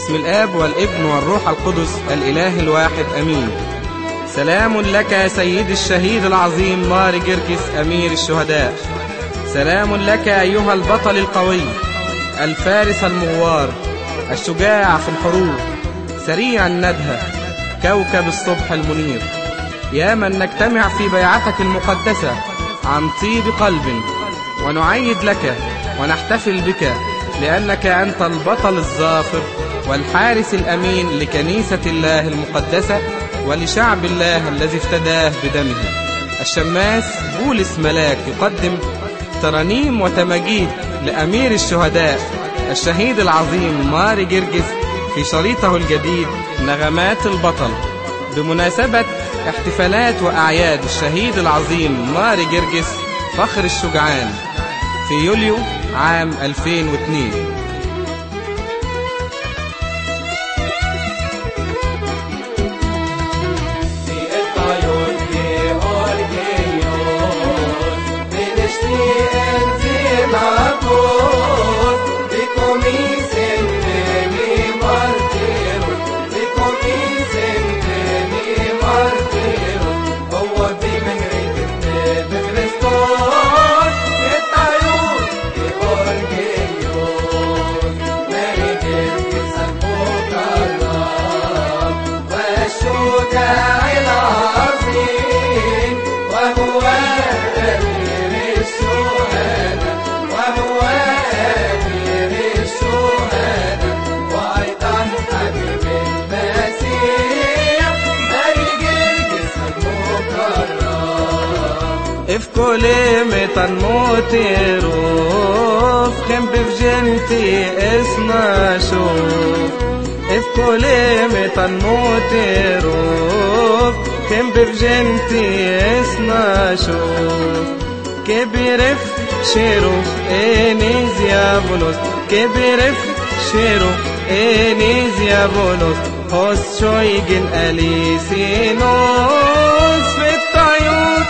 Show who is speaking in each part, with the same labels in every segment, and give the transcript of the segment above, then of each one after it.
Speaker 1: باسم الآب والابن والروح القدس الإله الواحد أمين سلام لك يا سيد الشهيد العظيم مار جركس أمير الشهداء سلام لك أيها البطل القوي الفارس المغوار الشجاع في الحروب سريع الندهة كوكب الصبح المنير يا من نجتمع في بيعتك المقدسة عن طيب قلب ونعيد لك ونحتفل بك لأنك أنت البطل الظافر والحارس الأمين لكنيسة الله المقدسة ولشعب الله الذي افتداه بدمه الشماس بولس ملاك يقدم ترانيم وتماجيد لأمير الشهداء الشهيد العظيم ماري جرجس في شريطه الجديد نغمات البطل بمناسبة احتفالات وأعياد الشهيد العظيم ماري جرجس فخر الشجعان في يوليو عام 2002 في كل متى موتيروف خم بفجنتي اسنا شوف في كل متى موتيروف خم بفجنتي اسنا شوف كبيرف شيرو انيز يا بولوس كبيرف شيرو انيز يا بولوس هوس شويجن اليسينوس في الطيور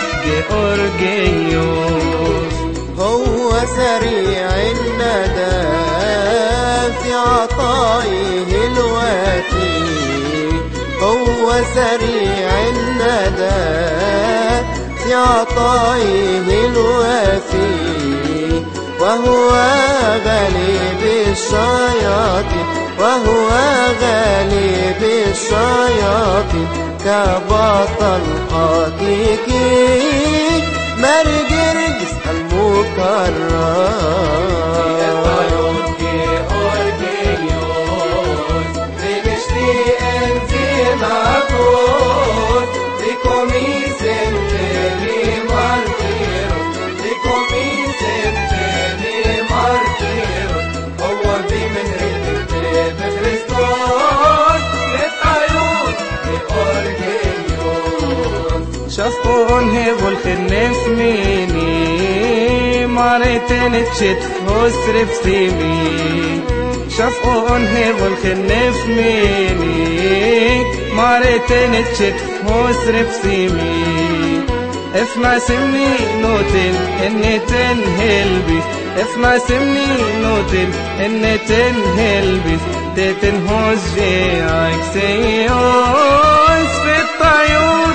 Speaker 1: جيورجيوس
Speaker 2: هو سريع الندى في عطائه الوافي هو سريع الندى في عطائه الوافي وهو غالب الشياطين وهو غالب الشياطين كبطل حقيقي مرجرجس المكرم
Speaker 1: شافون هيفول خنف ميني مرتين تشت فسر بسيمي شافون هيفول خنف ميني مرتين تشت فسر بسيمي افما سمني نوتن ان تنهل بيس افما سمني نوتن ان تنهل بيس تتنهوز جيعك سيوز في الطيور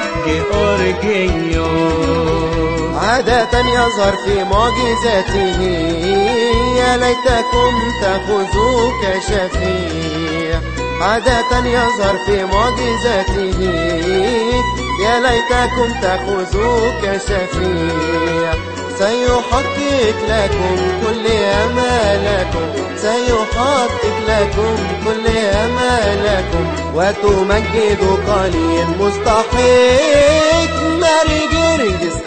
Speaker 1: جيورجيوس
Speaker 2: عادة يظهر في معجزاته يا ليتكم تأخذوا كشفيع عادة يظهر في معجزاته يا ليتكم تأخذوا كشفيع سيحقق لكم كل أمالكم سيحقق لكم كل أمالكم وتمجد قليل مستحق ماري جرجس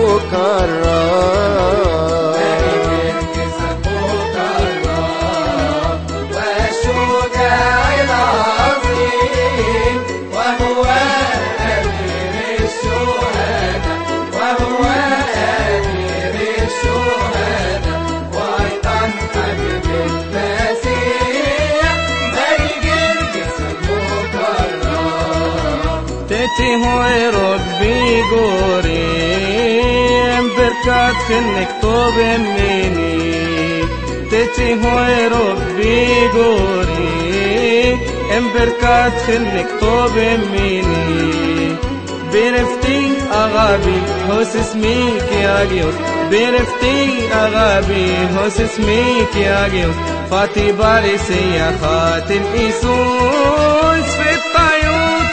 Speaker 2: المكرم
Speaker 1: تتي هو ربي جوري بركات خنك توب مني تتي هو ربي جوري ام بركات خلك طوب مني برفتي أغابي هوس اسميك يا جيوس برفتي أغابي هوس اسميك يا جيوس فاتي بارسي يا خاتم إيسوس في الطيوت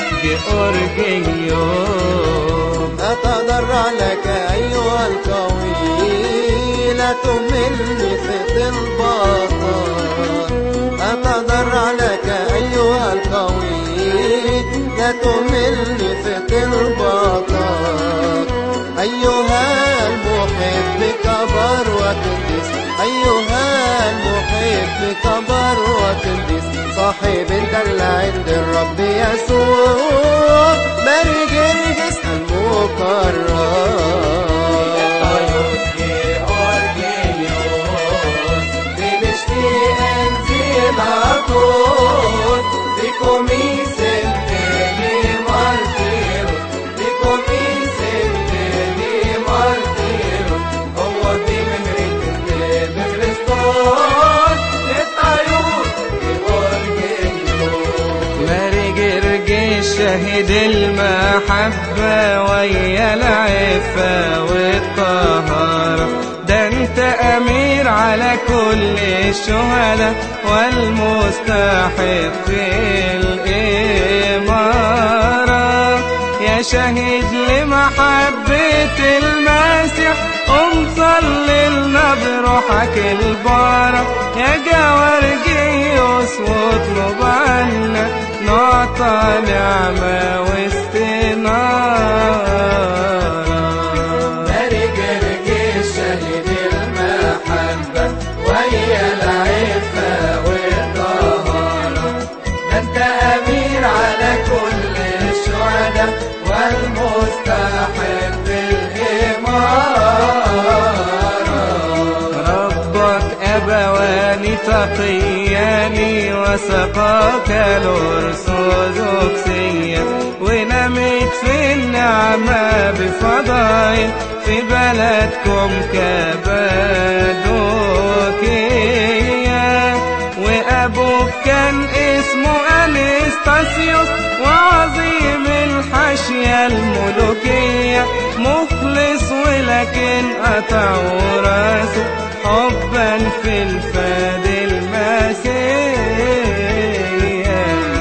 Speaker 1: جيورجيوم
Speaker 2: أتضرع لك أيها القوي لا تهملني في البطل أتضرع لك أيها القوي لا تهملني في البطل أيها المحب كبر وتندس أيها المحب كبر وتندس صاحب الدلع عند الرب يسوع ماري جرجس المكرم
Speaker 1: ماري جرجي شهد المحبة ويا العفة والطهارة ده انت امير على كل الشهداء والمستحق الامارة يا شهيد لمحبة المسيح قم صلي لنا بروحك البارة يا جوارجيوس واطلب عنا نعطى نعمة واستنارة ربك أبواني تقياني وسقاك الأرثوذكسية ونمت في النعمة بفضائل في بلدكم كبادوكية وأبوك كان اسمه أنستاسيوس وعظيم الحاشية الملوكية مخلص ولكن قطعوا راسه حبا في الفاد المسيح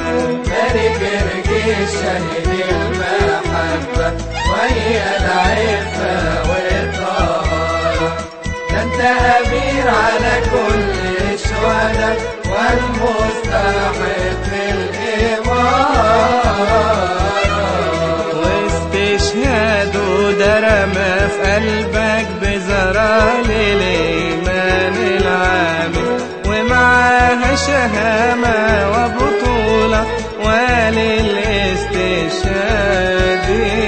Speaker 2: شهد المحبة وهي العفة والطهارة ده انت أمير على كل الشهداء والمستحق الإمارة
Speaker 1: واستشهاده درما في قلبك بزرار الإيمان العامل ومعاها شهامة وبطولة وللاستشهاد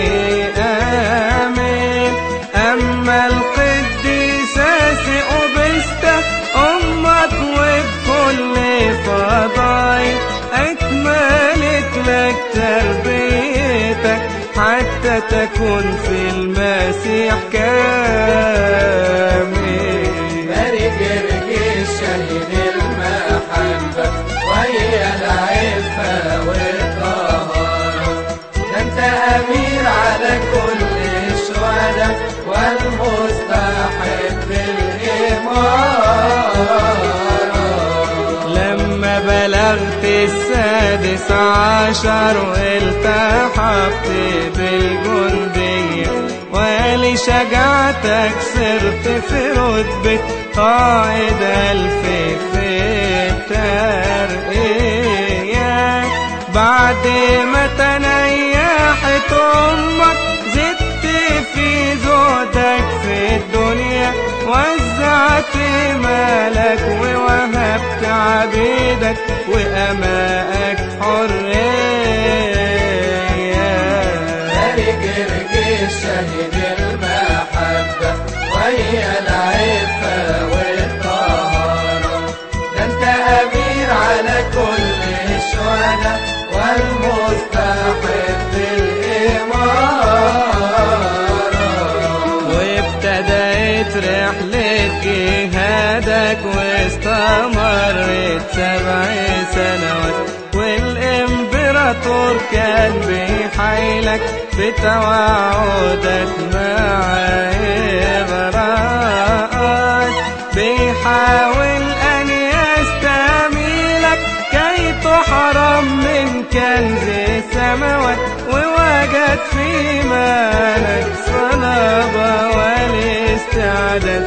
Speaker 1: آمين أما القديسة سئوبستا أمك وبكل فضايل أكملت لك تربيتك حتى تكون في المسيح كامل
Speaker 2: ماري جرجس شهد المحبة وهي العفة والطهارة ده انت أمير على كل الشهداء والمستحق الإمارة
Speaker 1: لما بلغت السادس عشر والتحقت بالجندية ولشجاعتك صرت في رتبة قائد ألف في الترقية بعد ما تنيحت أمك زدت في زهدك في الدنيا وزعت مالك ووهبت عبيدك وأمائك حرية
Speaker 2: ماري جرجس شهد المحبة وهي العفة والطهارة ده انت أمير على كل الشهداء والمستحق الإمارة
Speaker 1: وابتدأت رحلة جهادك واستمرت سبع سنوات والإمبراطور كان بيحايلك بتوعدك مع إغراءات بيحاول أن يستميلك كي تحرم من كنز السماوات ووجد في مالك صلابة والاستعداد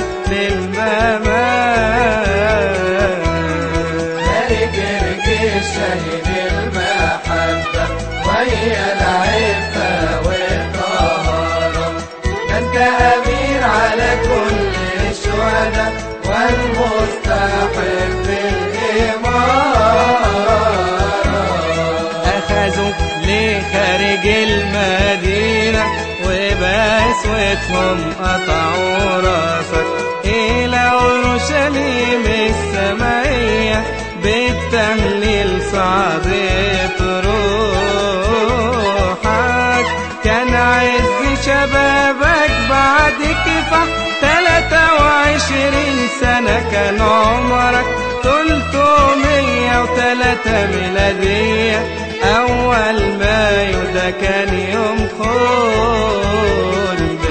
Speaker 1: للممات
Speaker 2: ملك رجيش شهيد المحبة وهي العفة والطهارة ده انت أمير على كل الشهداء والمستحق بالإمارة
Speaker 1: أخذوا لخارج المدينة وبسوتهم قطعوا راسك إلى أورشليم السمائية بالتهليل صعدت روحك كان عز شبابك بعد كفاح تلاتة وعشرين سنة كان عمرك تلتمية وتلاتة ميلادية أول مايو ده كان يوم خلدان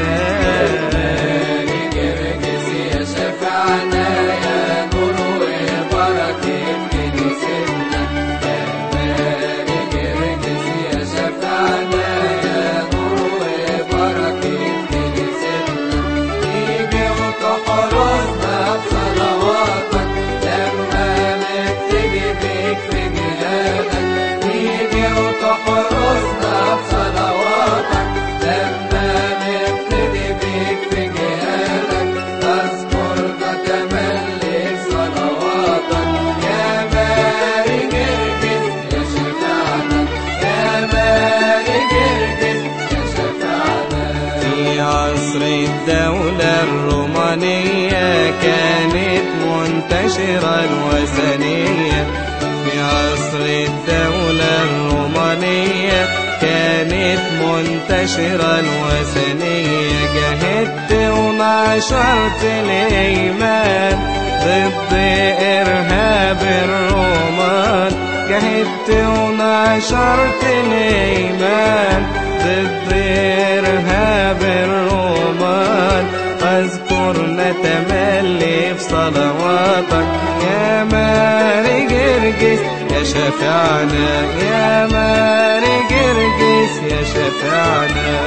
Speaker 2: مالك رجس يا شفعنا يا نور وبركة كنيستنا يا مالك رجس يا شفعنا يا نور وبركة كنيستنا تيجي وتحرسنا بصلواتك لما نبتدي بيك في جهادك تيجي وتحرسنا بصلواتك لما نبتدي بيك في جهادك تذكرنا تملي صلواتك يا مالك ارجس يا شفعنا يا مالك ارجس يا شفعنا
Speaker 1: في عصر الدولة الرومانية كانت منتشرة الوثنية في عصر الدولة الرومانية كانت منتشرة الوثنية جاهدت ونشرت الإيمان ضد إرهاب الرومان جاهدت ونشرت الإيمان ضد إرهاب الرومان اذكرنا تملي في صلواتك يا ماري جرجس يا شفعنا يا ماري جرجس يا شفعنا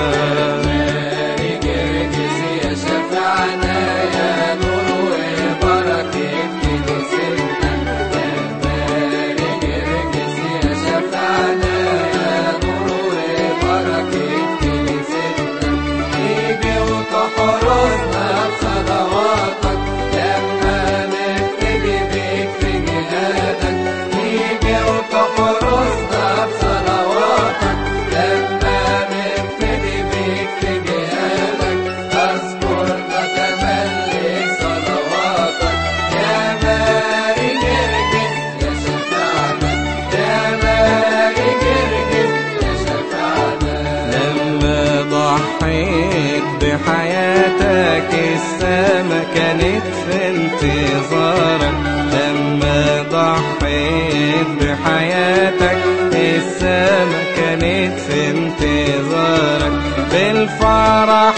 Speaker 2: مالك ارجس يا شفعنا يا نور وبركة كنيستنا يا مالك ارجس يا شفعنا يا نور وبركة كنيستنا تيجي وتحرسنا بصلواتك لما نبتدي بيك في جهادك تيجي وتحرسنا بصلواتك لما نبتدي بيك في جهادك اذكرنا تملي صلواتك يا مالك ارجس يا شفعنا يا مالك ارجس يا شفعنا
Speaker 1: لما ضحيت بحياتك السما كانت في انتظارك لما ضحيت بحياتك السما كانت في انتظارك بالفرح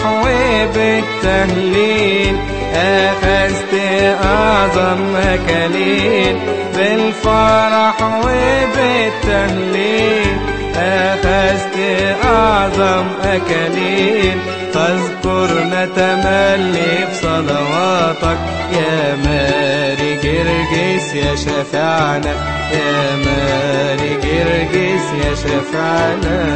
Speaker 1: وبالتهليل أخذت أعظم مكاليل بالفرح وبالتهليل أخذت أعظم أكاليل فاذكرنا تملي بصلواتك يا ماري جرجس يا شفعنا يا ماري جرجس يا شفعنا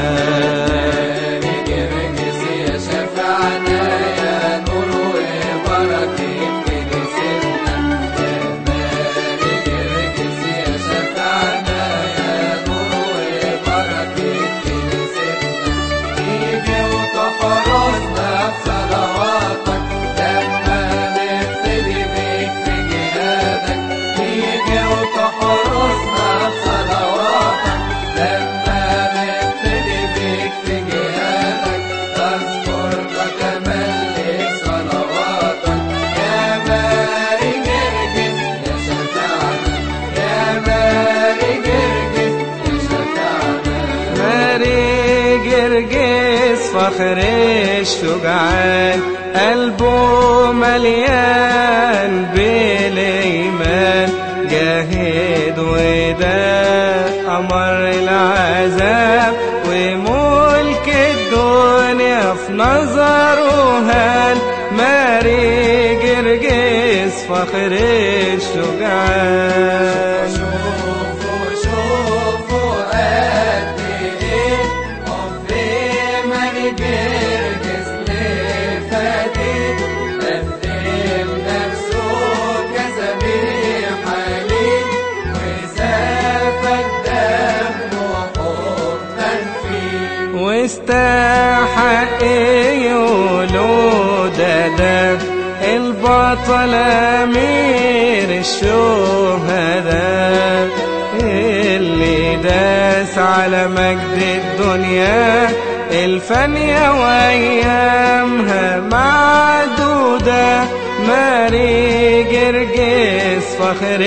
Speaker 2: مالك ارجس يا شفعنا يا نور وبركة كنيستنا يا مالك ارجس يا شفعنا يا نور وبركة كنيستنا تيجي وتحرسنا بصلواتك لما نبتدي بيك في جهادك تيجي وتحرسنا بصلواتك لما نبتدي بيك في جهادك تذكرنا تملي
Speaker 1: فخر الشجعان قلبه مليان بالإيمان جاهد وده أمر العذاب وملك الدنيا في نظره هان ماري جرجس فخر الشجعان
Speaker 2: شوفوا شوفوا قد ايه حب مالي جرجس لفاتت قدم نفسه كذبيحة ليه وسافك دمه حبا فيه
Speaker 1: واستحق يقولوا ده ده البطل أمير الشهداء اللي داس على مجد الدنيا الفانية وأيامها معدودة ماري جرجس فخر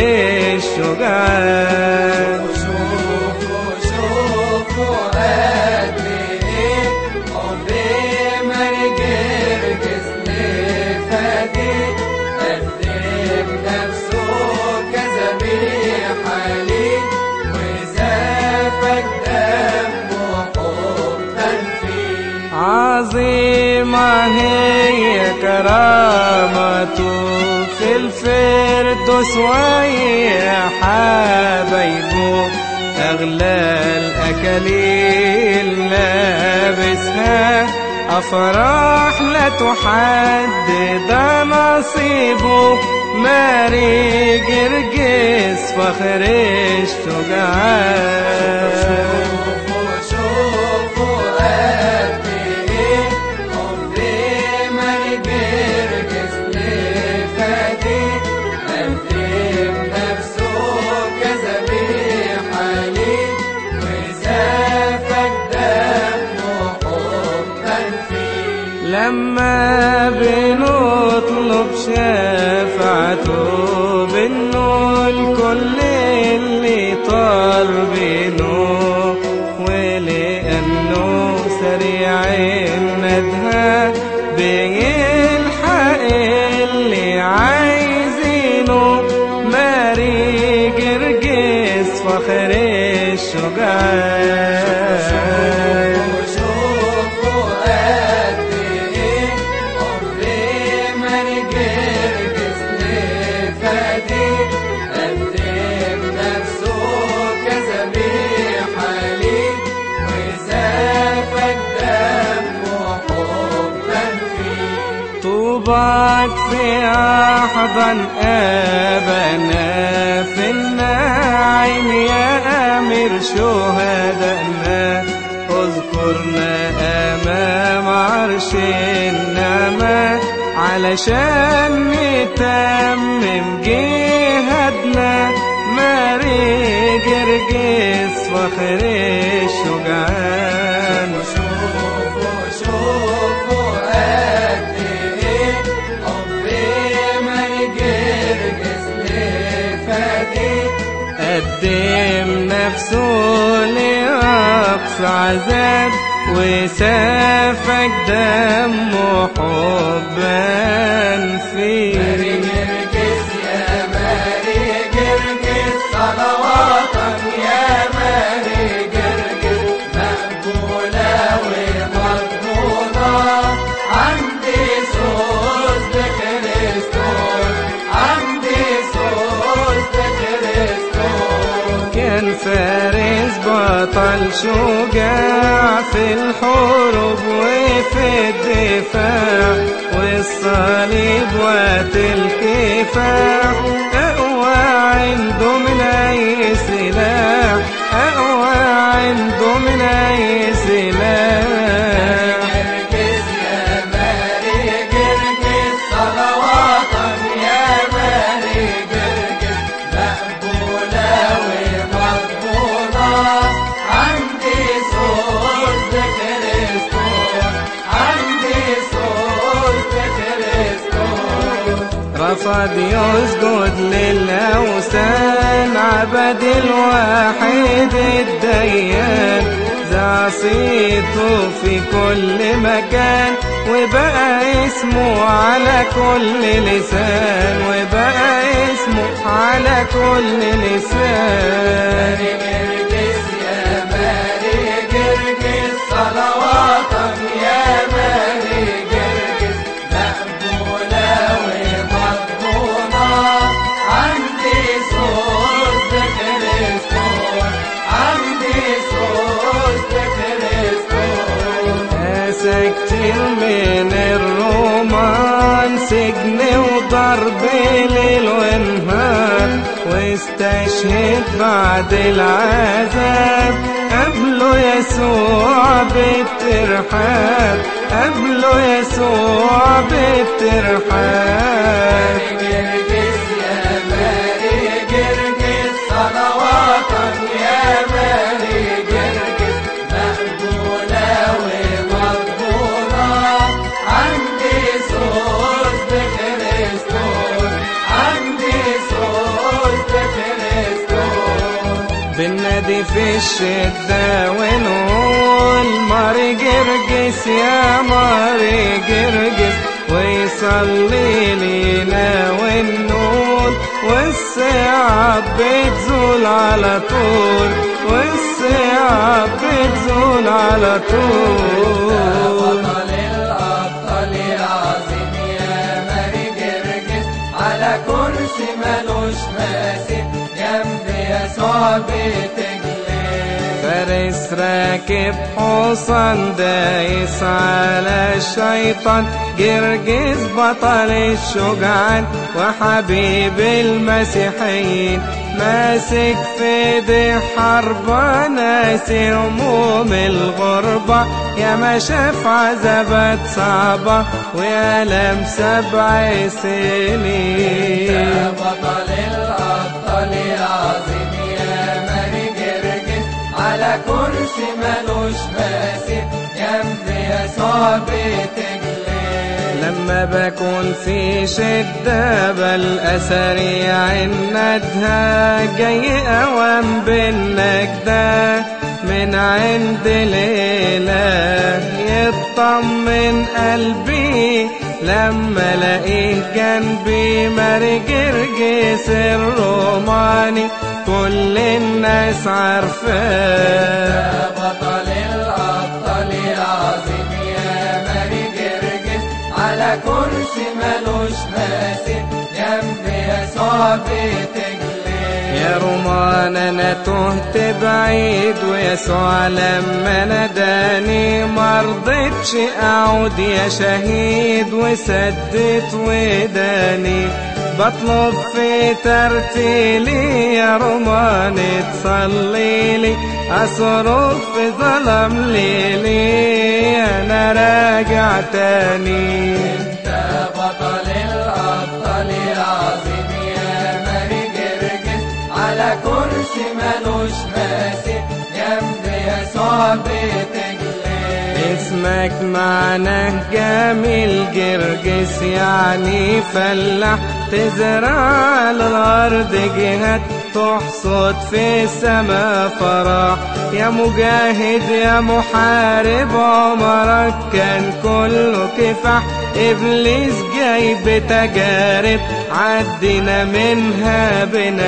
Speaker 1: الشجعان
Speaker 2: شوفوا شوفوا قد ايه حب مالي جرجس لفاتت قدم نفسه كذبيحة ليه وسافك دمه حبا فيه
Speaker 1: عظيمة هي كرامته في الفردوس ويا حبايبه أغلى الأكاليل لابسها أفراح لا تحدد نصيبه ماري جرجس فخر الشجعان
Speaker 2: شوفوا شوفوا قد ايه حب مالي جرجس لفاتت قدم نفسه كذبيحة ليه وسافك دمه حبا فيه
Speaker 1: لما بنطلب شفاعته بنقول كل اللي طالبينه ولأنه سريع الندهة بيلحق اللي عايزينه ماري جرجس فخر الشجعان
Speaker 2: وشوفوا قد ايه حب مالي جرجس لفاتت قدم نفسه كذبيحة ليه وسافك دمه حبا فيه
Speaker 1: طوبك في أحضن أبنا في النعيم يا أمير شهدائنا اذكرنا أمام عرش النعمة علشان نتمم جهادنا ماري جرجس فخر الشجعان
Speaker 2: شوفوا شوفوا قد ايه حب مالي جرجس لفاتت
Speaker 1: قدم نفسه لأقصى عذاب وسافك دمه حبا فيه
Speaker 2: جرجس يا ماري جرجس صلواتك يا ماري جرجس مقبولة ومضمونة عندي صوص بكريستوس عندي صوص بكريستوس
Speaker 1: كان فارس بطل شجاع في الحروب وفي الدفاع والصليب وقت الكفاح أقوى عنده من أي سلاح أقوى عنده من أي سلاح
Speaker 2: جرجس يا ماري جرجس صلواتك يا ماري جرجس مقبولة ومضمونة عندي صوت بكريستوس عندي صوت بكريستوس
Speaker 1: رفض يسجد للأوثان عبد الواحد الديان سمع صيته في كل مكان وبقى اسمه على كل لسان وبقى اسمه على كل لسان
Speaker 2: ماري جرجس يا ماري جرجس صلواتك يا ماري جرجس مقبولة ومضمونة عندي صوت بكريستوس عندي صوت بكريستوس
Speaker 1: ناسا كتير من الرومان سجن وضرب ليل ونهار واستشهد بعد العذاب قبله يسوع بالترحاب قبله يسوع بالترحاب
Speaker 2: جرجس يا ماري جرجس صلواتك يا ماري جرجس مقبولة ومقبولة عندي صوت بكريستوس عندي صوت بكريستوس
Speaker 1: بالنادي في الشدة ونقول ماري جرجس يا ماري جرجس ويصلي لينا ونقول والساعة بتزول على طول والساعة بتزول على طول
Speaker 2: بطل الأبطال يا عظيم يا ماري جرجس على كرسي ملوش ماسك جنب يسوع بتجلس
Speaker 1: فارس راكب حصان دايس على الشيطان جرجس بطل الشجعان وحبيب المسيحيين ماسك في ايدي حربة ناسي هموم الغربة يا ما شاف عذابات صعبة ويألم سبع سنين
Speaker 2: يا بطل الأبطال يا عظيم يا ماري جرجس على كرسي ملوش ماسك جنب يسوع بتجلس
Speaker 1: لما بكون في شدة بلقى سريع الندهة جاي أوام بالنجدة من عند ليلة يطمن قلبي لما الاقيه جنبي ماري جرجس الروماني كل الناس عارفاه
Speaker 2: يا بطل الأبطال يا عظيم يا ماري جرجس على كرسي ملوش ماسك جنب يسوع بتجلس
Speaker 1: يا رومان انا تهت بعيد ويسوع لما ناداني مرضتش اعود يا شهيد وسدت وداني بطلب في ترتيلي يا رومان تصلي لي اصرف في ظلم ليلي انا راجع تاني
Speaker 2: انت بطل الأبطال يا عظيم يا ماري جرجس على كرسي ملوش ماسك جنب يسوع بتجلس
Speaker 1: اسمك معناه جميل جرجس يعني فلاح تزرع على الأرض جهات تحصد في السما فرح يا مجاهد يا محارب عمرك كان كله كفاح إبليس جاي بتجارب عدينا منها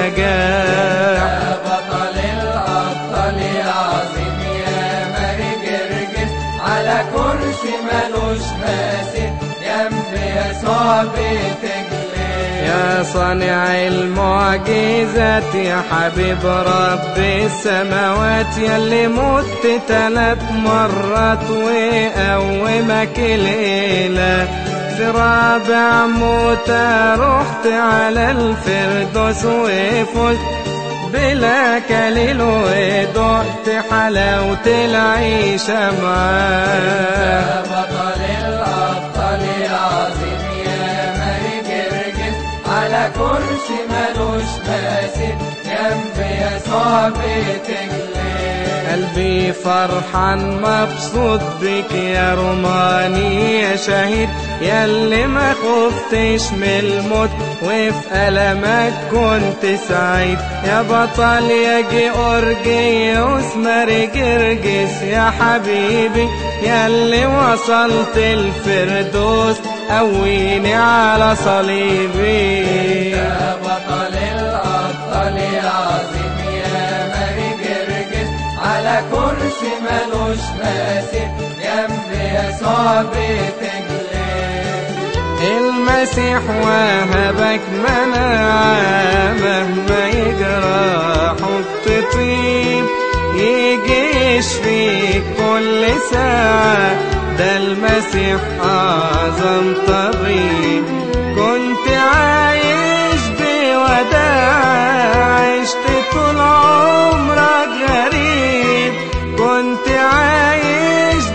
Speaker 1: بنجاح
Speaker 2: يا بطل الأبطال يا عظيم يا ماري جرجس على كرسي ملوش ماسك جنب يسوع بتجلس
Speaker 1: يا صانع المعجزات يا حبيب رب السماوات يا اللي مت تلات مرات وقومك ليلة في رابع موتة رحت على الفردوس وفزت بلا كليل ودقت حلاوة العيشة معاه
Speaker 2: يا بطل الأبطال يا عظيم يا ماري جرجس على على كرسي ملوش ماسك جنب يسوع بتجلي
Speaker 1: قلبي فرحان مبسوط بك يا روماني يا شهيد يا اللي ما خفتش من الموت وفي ألمك كنت سعيد يا بطل يا جيورجيوس ماري جرجس يا حبيبي يا اللي وصلت الفردوس قويني على صليبي
Speaker 2: يا بطل الأبطال يا عظيم يا ماري جرجس على كرسي ملوش ماسك جنب يسوع بتجلي
Speaker 1: المسيح وهبك مناعة مهما يجرى حط طيب يجي يشفيك كل ساعة ده المسيح أعظم طبيب كنت عايش بوداع عشت طول عمرك غريب كنت عايش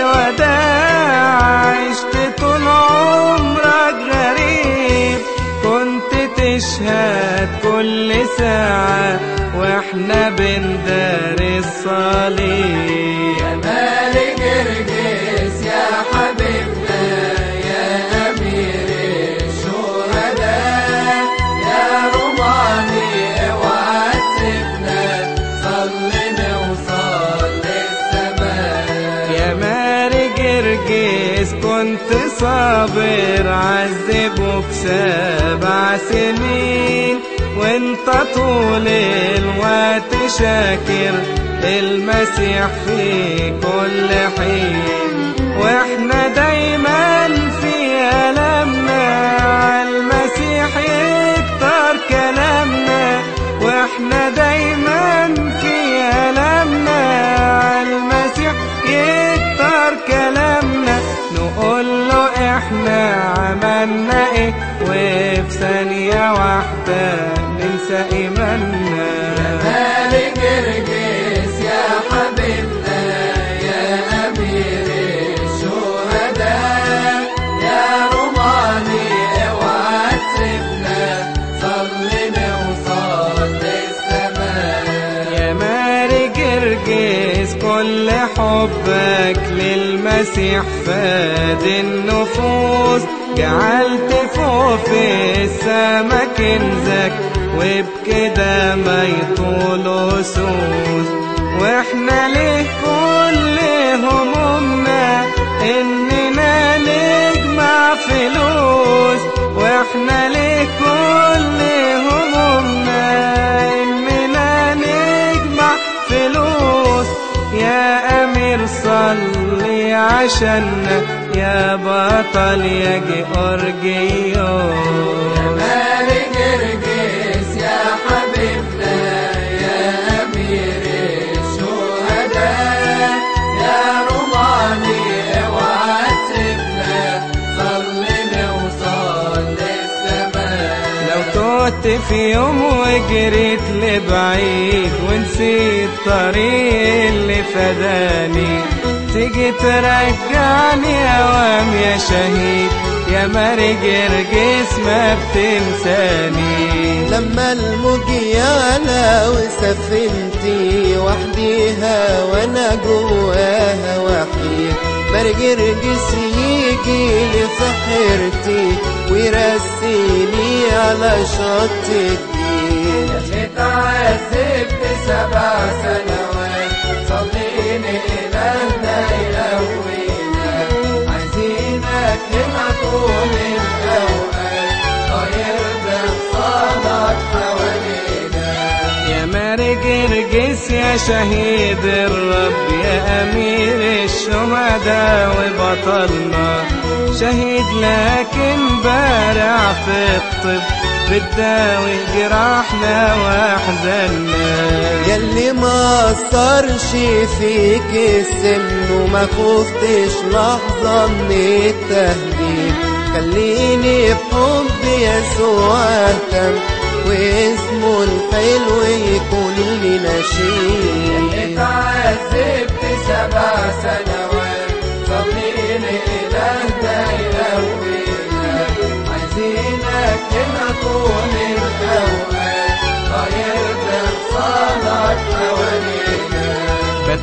Speaker 1: بوداع عشت طول عمرك غريب كنت تشهد كل ساعة واحنا بندار الصليب
Speaker 2: يا مالك جرجس يا حبيبنا يا أمير الشهداء يا روماني اوعى تسيبنا صلي نوصل للسماء
Speaker 1: يا ماري جرجس كنت صابر عذبوك سبع سنين وانت طول الوقت شاكر المسيح في كل حين واحنا دايما في ألمنا المسيح يكتر كلامنا واحنا دايما في ألمنا المسيح يكتر كلامنا نقول له احنا عملنا ايه وفي ثانية واحدة ننسى ايماننا
Speaker 2: مالك جرجس يا حبيبنا يا أمير الشهداء يا روماني اوعى تسيبنا صلي نوصل للسماء
Speaker 1: يا ماري جرجس كل حبك للمسيح فاد النفوس جعلت فوق في السما كنزك وبكده ما يطول سوس واحنا ليه كل همومنا اننا نجمع فلوس واحنا ليه كل همومنا اننا نجمع فلوس يا امير صلي عشاننا يا بطل يا جيورجيوس
Speaker 2: مالك جرجس يا حبيبنا يا أمير الشهداء يا روماني اوعى تسيبنا صلي نوصل للسماء
Speaker 1: لو تهت في يوم وجريت لبعيد ونسيت طريق اللي فداني تيجي ترجعني اوام يا شهيد يا ماري جرجس ما بتنساني
Speaker 3: لما الموج يعلى وسفينتي وحديها وانا جواها وحيد مرجرجس يجي لي في حيرتي ويرسيني على شط الدين
Speaker 2: اللي تعذبت سبع سنوات صليني إلهنا يقوينا عايزينك هنا طول الأوقات طاير بحصانك حوالينا
Speaker 1: يا ماري جرجس يا شهيد الرب يا أمير الشهداء وبطلنا شهيد لكن بارع في الطب بتداوي جراحنا واحزاننا
Speaker 3: ياللي ما أثرش فيك السن وما خفتش لحظة من التهديد خليني بحب يسوع اهتم واسمه الحلو يكون لي نشيد
Speaker 2: اتعذبت سبع سنوات صليني إلهنا يقوينا عايزينك هنا طول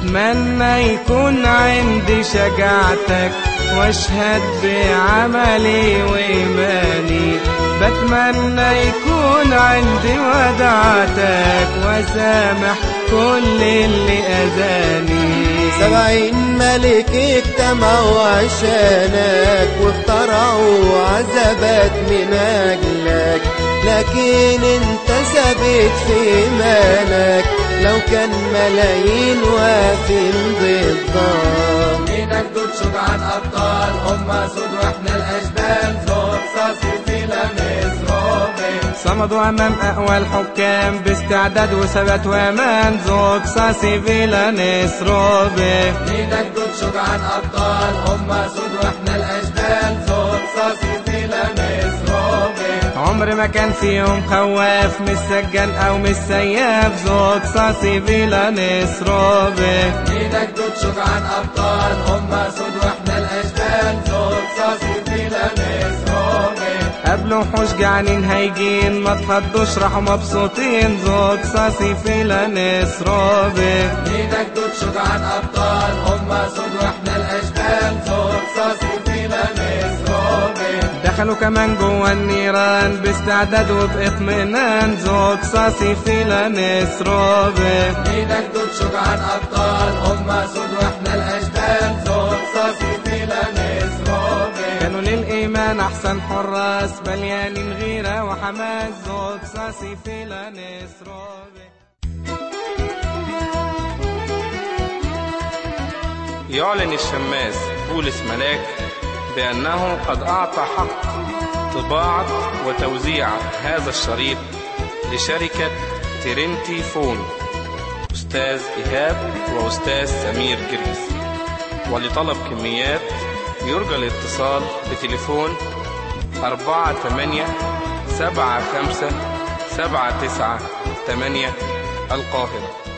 Speaker 1: بتمنى يكون عندي شجاعتك واشهد بعملي وإيماني بتمنى يكون عندي ودعتك وسامح كل اللي أذاني
Speaker 3: سبعين ملك اجتمعوا عشانك واخترعوا عذابات من أجلك لكن انت ثابت في إيمانك لو كان ملايين واقفين ضدك
Speaker 2: لينا جدود شجعان أبطال هم سود وإحنا الأشبال زور صاصي في لمس روبي
Speaker 1: صمدوا أمام أقوى الحكام باستعداد وثبات وأمان زوج ساسي فيلا نسروبي
Speaker 2: لينا جدود شجعان أبطال هم سود وإحنا الأشبال زور صاصي في لمس روبي
Speaker 1: عمر ما كان فيهم خواف مش سجان أو مش سياف زوج ساسي فيلا نسروبي
Speaker 2: لينا جدود شجعان أبطال هم سود وإحنا الأشبال زور صاصي في لمس روبي
Speaker 1: قبلوا وحوش جعانين هايجين ما تخضوش راحوا مبسوطين زوج ساسي فيلا نسروبي
Speaker 2: لينا جدود شجعان أبطال هم سود وإحنا الأشبال زور صاصي في لمس روبي
Speaker 1: دخلوا كمان جوا النيران باستعداد وباطمئنان زوج ساسي فيلا نسروبي
Speaker 2: لينا جدود شجعان أبطال هم سود وإحنا الأشبال زور صاصي في لمس روبي
Speaker 1: كانوا للإيمان أحسن حراس مليانين غيرة وحماس زوج ساسي فيلا نسروبي يعلن الشماس بولس ملاك بأنه قد أعطى حق طباعة وتوزيع هذا الشريط لشركة ترنتي فون أستاذ إيهاب وأستاذ سمير جرجس ولطلب كميات يرجى الاتصال بتليفون أربعة تمانية سبعة خمسة سبعة تسعة تمانية القاهرة